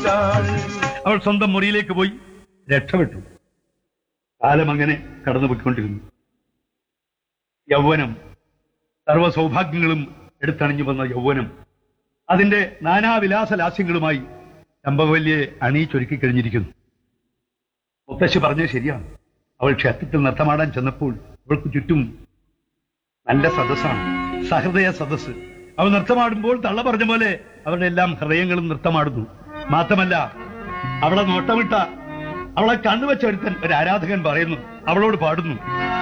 അവൾ സ്വന്തം മുറിയിലേക്ക് പോയി രക്ഷപ്പെട്ടു കാലം അങ്ങനെ കടന്നുപോയിക്കൊണ്ടിരുന്നു യൗവനം സർവ്വ സൗഭാഗ്യങ്ങളും എടുത്തണിഞ്ഞു വന്ന യൗവനം അതിന്റെ നാനാവിലാസ ലാസ്യങ്ങളുമായി ചമ്പവല്ലിയെ അണിയിച്ചൊരുക്കി കഴിഞ്ഞിരിക്കുന്നു മുത്തശ്ശി പറഞ്ഞത് ശരിയാണ് അവൾ ക്ഷേത്രത്തിൽ നൃത്തമാടാൻ ചെന്നപ്പോൾ അവൾക്ക് ചുറ്റും നല്ല സദസ്സാണ് സഹൃദയ സദസ്സ് അവൾ നൃത്തമാടുമ്പോൾ തള്ള പറഞ്ഞ പോലെ അവരുടെ എല്ലാം ഹൃദയങ്ങളും നൃത്തമാടുന്നു മാത്രമല്ല അവളെ നോട്ടമിട്ട അവളെ കണ്ണുവെച്ച ഒരുത്തൻ ഒരു ആരാധകൻ പറയുന്നു അവളോട് പാടുന്നു